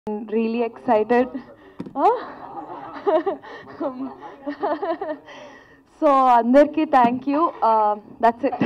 really excited. Huh? so, అందరికీ thank you that's it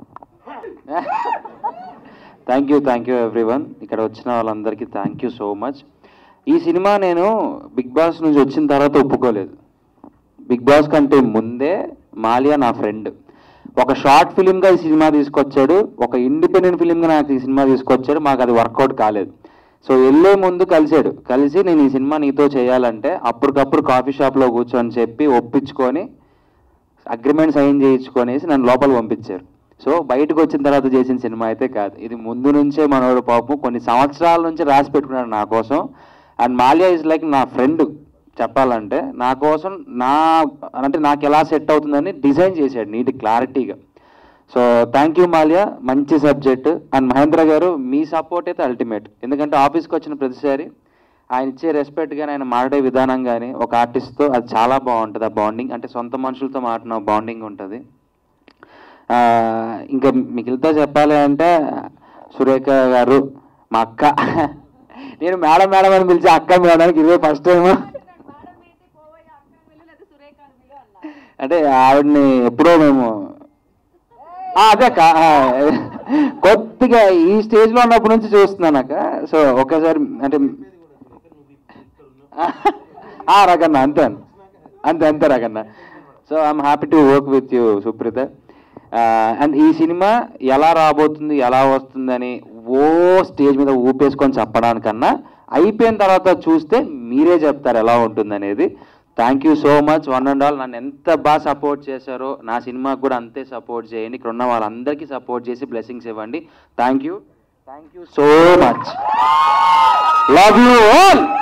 thank you thank you everyone ఇక్కడ వచ్చిన వాళ్ళందరికీ thank you so much ఈ cinema నేను బిగ్ బాస్ నుంచి వచ్చిన తర్వాత ఒప్పుకోలేదు బిగ్ బాస్ కంటే ముందే మాలియా నా ఫ్రెండ్ ఒక షార్ట్ ఫిలింగా ఈ సినిమా తీసుకొచ్చాడు ఒక ఇండిపెండెంట్ ఫిలింగా నాకు ఈ సినిమా తీసుకొచ్చాడు మాకు అది వర్కౌట్ కాలేదు సో వెళ్ళే ముందు కలిసాడు కలిసి నేను ఈ సినిమా నీతో చేయాలంటే అప్పటికప్పుడు కాఫీ షాప్లో కూర్చొని చెప్పి ఒప్పించుకొని అగ్రిమెంట్ సైన్ చేయించుకొనేసి నన్ను లోపల పంపించారు సో బయటకు వచ్చిన తర్వాత చేసిన సినిమా అయితే కాదు ఇది ముందు నుంచే మనోడు పాపం కొన్ని సంవత్సరాల నుంచి రాసి పెట్టుకున్నాడు నా కోసం అండ్ మాలియా ఇస్ లైక్ నా ఫ్రెండ్ చెప్పాలంటే నా కోసం నా అంటే నాకు ఎలా సెట్ అవుతుందని డిజైన్ చేశాడు నీట్ క్లారిటీగా సో థ్యాంక్ యూ మాలియా మంచి సబ్జెక్ట్ అండ్ మహేంద్ర గారు మీ సపోర్ట్ అయితే అల్టిమేట్ ఎందుకంటే ఆఫీస్కి వచ్చిన ప్రతిసారి ఆయన ఇచ్చే రెస్పెక్ట్ కానీ ఆయన మాట్లాడే విధానం కానీ ఒక ఆర్టిస్ట్తో అది చాలా బాగుంటుంది ఆ బాండింగ్ అంటే సొంత మనుషులతో మాట్లాడిన బాండింగ్ ఉంటుంది ఆ, ఇంకా మిగిలితో చెప్పాలి అంటే సురేఖ గారు మా అక్క నేను మేడం మేడం అని పిలిచి అక్క మేడానికి ఇదే ఫస్ట్ టైం అంటే ఆవిడని ఎప్పుడో మేము ఆ, అదే అక్క ఆ, కొద్దిగా ఈ స్టేజ్లో ఉన్నప్పటి నుంచి చూస్తున్నాను అక్క సో ఒక్కసారి అంటే ఆ, రకన్న అంతే అన్న. అంతే అంతే రకన్న so I'm happy to work with you Supritha and ఈ సినిమా ఎలా రాబోతుంది ఎలా వస్తుందని ఓ స్టేజ్ మీద ఊపేసుకొని చెప్పడానికన్నా అయిపోయిన తర్వాత చూస్తే మీరే చెప్తారు ఎలా ఉంటుందనేది thank you so much one and all నన్ను ఎంత బాగా సపోర్ట్ చేశారో నా సినిమాకి కూడా అంతే సపోర్ట్ చేయండి ఇక్కడ ఉన్న వాళ్ళందరికీ సపోర్ట్ చేసి బ్లెస్సింగ్స్ ఇవ్వండి thank you thank you so much love you all